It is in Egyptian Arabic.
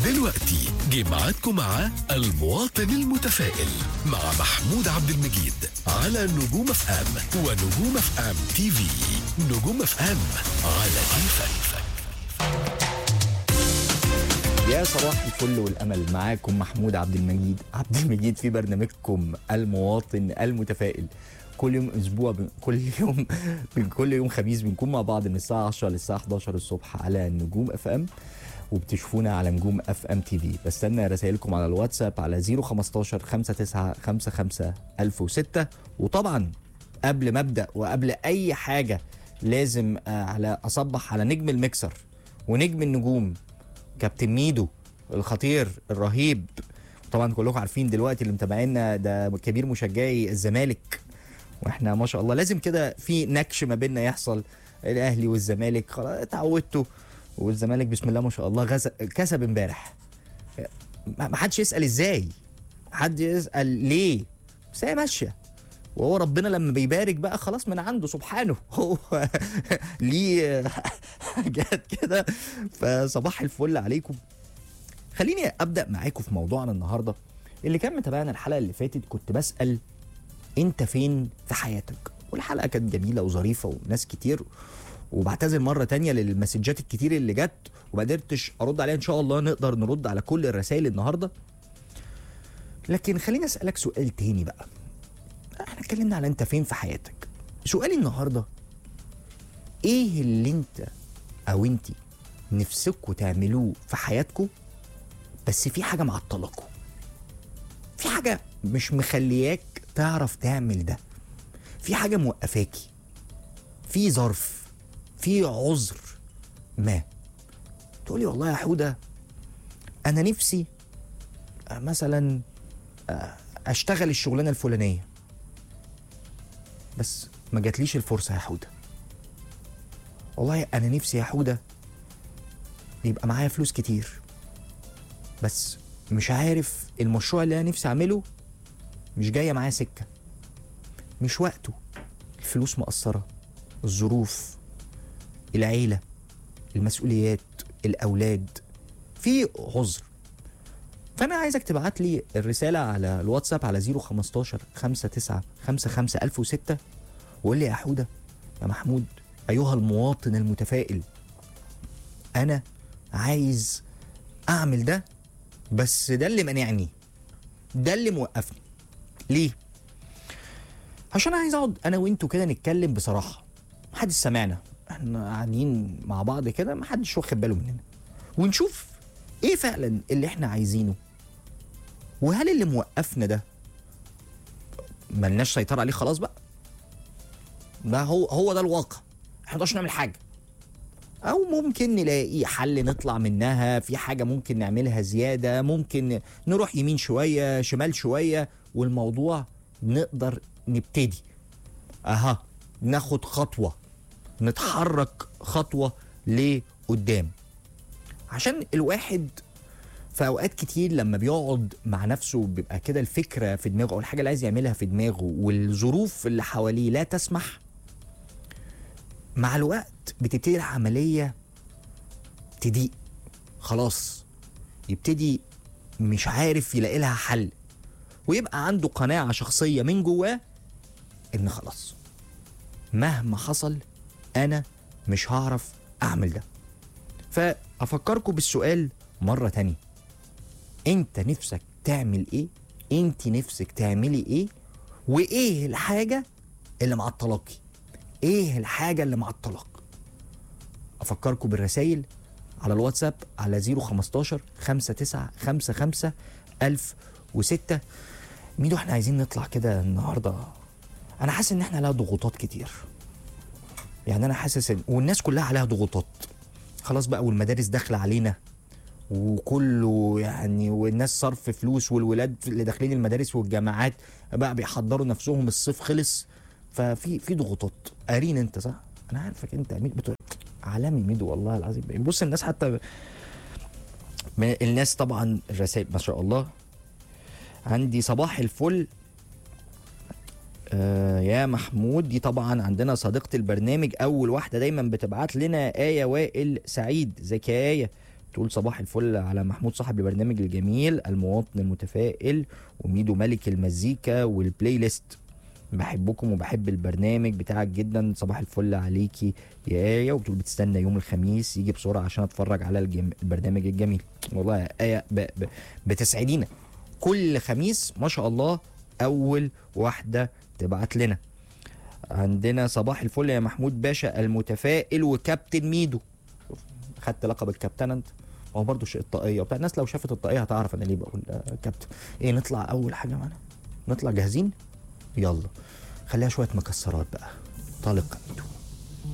دلوقتي جه ميعادكم مع المواطن المتفائل مع محمود عبد المجيد على نجوم اف ام ونجوم اف ام تي في نجوم اف ام على كيفك يا صباح الفل والامل معاكم محمود عبد المجيد عبد المجيد في برنامجكم المواطن المتفائل كل يوم اسبوع ب... كل يوم كل يوم خميس بنكون مع بعض من الساعه 10 للساعه 11 الصبح على نجوم اف ام وبتشوفونا على نجوم اف ام تي في بستنى رسائلكم على الواتساب على 015 59 55 1006 وطبعا قبل ما ابدا وقبل اي حاجه لازم آه، على اصبح على نجم المكسر ونجم النجوم كابتن ميدو الخطير الرهيب طبعا كلكم عارفين دلوقتي اللي متابعينا ده كبير مشجعي الزمالك واحنا ما شاء الله لازم كده في نكش ما بيننا يحصل الاهلي والزمالك خلاص اتعودتوا والزمالك بسم الله ما شاء الله غز... كسب امبارح ما ما حدش يسال ازاي حد يسال ليه بس هي ماشيه وهو ربنا لما بيبارك بقى خلاص من عنده سبحانه هو ليه حاجات كده فصباح الفل عليكم خليني ابدا معاكم في موضوعنا النهارده اللي كان متابعنا الحلقه اللي فاتت كنت بسال انت فين في حياتك والحلقه كانت جميله وظريفه وناس كتير وبعتذر مره تانية للمسجات الكتير اللي جت وما قدرتش ارد عليها ان شاء الله نقدر نرد على كل الرسائل النهارده لكن خليني اسالك سؤال تاني بقى احنا اتكلمنا على انت فين في حياتك سؤالي النهارده ايه اللي انت او انت نفسكوا تعملوه في حياتكم بس في حاجه معطلكوا في حاجه مش مخلياك تعرف تعمل ده في حاجه موقفاكي في ظرف في عذر ما تقولي والله يا حوده انا نفسي آه، مثلا آه، اشتغل الشغلانه الفلانيه بس ما جاتليش الفرصه يا حوده والله انا نفسي يا حوده يبقى معايا فلوس كتير بس مش عارف المشروع اللي انا نفسي اعمله مش جايه معايا سكه مش وقته الفلوس مقصره الظروف العيله المسؤوليات الاولاد في عذر فانا عايزك تبعت لي الرساله على الواتساب على 015 59 55 1006 وقول لي يا حوده يا محمود ايها المواطن المتفائل انا عايز اعمل ده بس ده اللي مانعني ده اللي موقفني ليه عشان عايز اقعد انا وانتوا كده نتكلم بصراحه محدش سمعنا احنا قاعدين مع بعض كده محدش واخد باله مننا ونشوف ايه فعلا اللي احنا عايزينه وهل اللي موقفنا ده ملناش سيطره عليه خلاص بقى ده هو هو ده الواقع احنا مقدرش نعمل حاجه او ممكن نلاقي حل نطلع منها في حاجه ممكن نعملها زياده ممكن نروح يمين شويه شمال شويه والموضوع نقدر نبتدي اها ناخد خطوه نتحرك خطوه لقدام عشان الواحد في اوقات كتير لما بيقعد مع نفسه بيبقى كده الفكره في دماغه او الحاجه اللي عايز يعملها في دماغه والظروف اللي حواليه لا تسمح مع الوقت بتبتدي العمليه تضيق خلاص يبتدي مش عارف يلاقي لها حل ويبقى عنده قناعه شخصيه من جواه ان خلاص مهما حصل انا مش هعرف اعمل ده فافكركم بالسؤال مره تانية انت نفسك تعمل ايه انت نفسك تعملي ايه وايه الحاجه اللي معطلاكي ايه الحاجه اللي معطلاك افكركم بالرسائل على الواتساب على 015 59 55 1006 ميدو احنا عايزين نطلع كده النهارده انا حاسس ان احنا عليها ضغوطات كتير يعني انا حاسس ان والناس كلها عليها ضغوطات خلاص بقى والمدارس داخله علينا وكله يعني والناس صرف فلوس والولاد اللي داخلين المدارس والجامعات بقى بيحضروا نفسهم الصيف خلص ففي في ضغوطات قارين انت صح انا عارفك انت ميدو بتوع عالمي ميدو والله العظيم بص الناس حتى ما- الناس طبعا الرسائل ما شاء الله عندي صباح الفل آه يا محمود دي طبعا عندنا صديقة البرنامج أول واحدة دايما بتبعت لنا آية وائل سعيد ازيك يا آية تقول صباح الفل على محمود صاحب البرنامج الجميل المواطن المتفائل وميدو ملك المزيكا والبلاي ليست بحبكم وبحب البرنامج بتاعك جدا صباح الفل عليكي يا آية وبتقول بتستنى يوم الخميس يجي بسرعة عشان اتفرج على الجم... البرنامج الجميل والله يا آية ب... ب... بتسعدينا كل خميس ما شاء الله أول واحدة تبعت لنا عندنا صباح الفل يا محمود باشا المتفائل وكابتن ميدو خدت لقب الكابتن انت هو برضه شيء الطاقيه وبتاع الناس لو شافت الطاقيه هتعرف انا ليه بقول آه، كابتن ايه نطلع اول حاجه معانا نطلع جاهزين يلا خليها شويه مكسرات بقى طالق ميدو